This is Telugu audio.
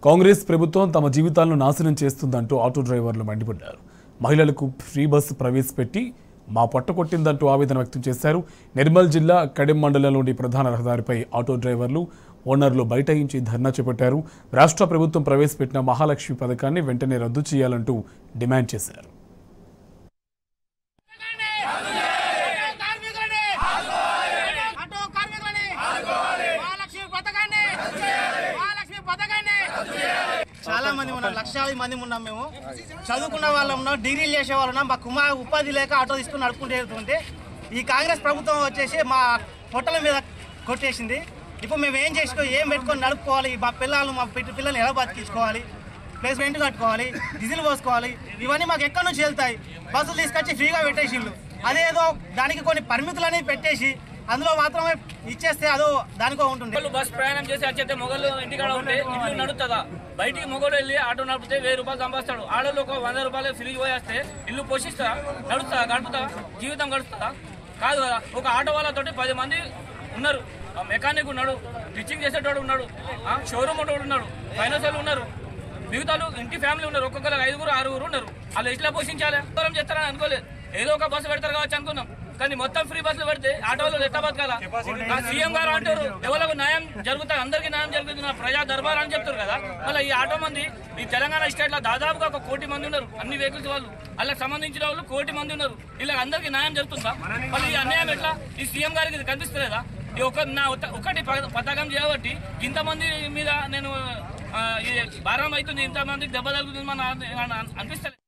కాంగ్రెస్ ప్రభుత్వం తమ జీవితాలను నాశనం చేస్తుందంటూ ఆటో డ్రైవర్లు మండిపడ్డారు మహిళలకు ఫ్రీ బస్సు ప్రవేశపెట్టి మా పొట్ట కొట్టిందంటూ ఆవేదన వ్యక్తం చేశారు నిర్మల్ జిల్లా కడెం మండలంలోని ప్రధాన రహదారిపై ఆటో డ్రైవర్లు ఓనర్లు బైఠాయించి ధర్నా చేపట్టారు రాష్ట్ర ప్రభుత్వం ప్రవేశపెట్టిన మహాలక్ష్మి పథకాన్ని వెంటనే రద్దు చేయాలంటూ డిమాండ్ చేశారు కార్మికులని ఆటో కార్మికులని మహాలక్ష్మి పథకాన్ని మహాలక్ష్మి పథకాన్ని చాలా మంది ఉన్నాం లక్షలాది మంది ఉన్నాం మేము చదువుకున్న వాళ్ళం ఉన్నాం డిగ్రీలు చేసే వాళ్ళు ఉన్నాం మా కుమార్ ఉపాధి లేక ఆటో తీసుకుని నడుపుకుంటూ వెళ్తుంటే ఈ కాంగ్రెస్ ప్రభుత్వం వచ్చేసి మా పొట్టల మీద కొట్టేసింది ఇప్పుడు మేము ఏం చేసుకో ఏం పెట్టుకొని నడుపుకోవాలి మా పిల్లలు మా పిట్టి పిల్లల్ని ఎలా బతికించుకోవాలి ప్లేస్ రెంట్ కట్టుకోవాలి డీజిల్ పోసుకోవాలి ఇవన్నీ మాకు ఎక్కడి నుంచి వెళ్తాయి బస్సులు తీసుకొచ్చి ఫ్రీగా పెట్టేసిండ్రు అదేదో దానికి కొన్ని పరిమితులని పెట్టేసి అందులో మాత్రమే ఇచ్చేస్తే అదో దానికో ఉంటుంది మొగలు బస్ ప్రయాణం చేసి వచ్చేస్తే మొగలు ఇంటికాడ ఉంటే ఇల్లు నడుతుందా బయటికి మొగలు వెళ్ళి ఆటో నడిపితే వెయ్యి రూపాయలు సంపాదిస్తాడు ఆడోళ్ళు ఒక వంద రూపాయలు ఫ్రీ పోయేస్తే ఇల్లు పోషిస్తా నడుస్తా గడుపుతా జీవితం గడుపుతా కాదు కదా ఒక ఆటో వాళ్ళతోటి పది మంది ఉన్నారు ఆ మెకానిక్ ఉన్నాడు టీచింగ్ చేసేటోడు ఉన్నాడు ఆ షోరూమ్ ఒకటి ఉన్నాడు ఫైనాన్స్ వాళ్ళు ఉన్నారు మిగతాలు ఇంటి ఫ్యామిలీ ఉన్నారు ఒక్కొక్కరు ఐదుగురు ఆరుగురు ఉన్నారు వాళ్ళు ఎట్లా పోషించాలి దూరం చేస్తారని అనుకోలేదు ఏదో ఒక బస్సు పెడతారు కావచ్చు అనుకున్నాం కానీ మొత్తం ఫ్రీ బస్సులు పెడితే ఆటోలు ఎట్లా బతకాలా ఆ సీఎం గారు అంటారు ఎవరికి న్యాయం జరుగుతుంది అందరికీ న్యాయం జరుగుతుంది నా ప్రజా దర్బార్ అని చెప్తారు కదా మళ్ళీ ఈ ఆటో మంది ఈ తెలంగాణ స్టేట్ లో దాదాపుగా ఒక కోటి మంది ఉన్నారు అన్ని వెహికల్స్ వాళ్ళు వాళ్ళకి సంబంధించిన వాళ్ళు కోటి మంది ఉన్నారు ఇలా అందరికీ న్యాయం జరుగుతుందా మళ్ళీ ఈ అన్యాయం ఎట్లా ఈ సీఎం గారికి ఇది కనిపిస్తలేదా ఈ ఒక నా ఒక- ఒకటి ప- పథకం చేయబట్టి ఇంతమంది మీద నేను ఆ, ఇది భారం అవుతుంది ఇంతమందికి దెబ్బ తగ్గుతుంది మన అనిపిస్తలేదు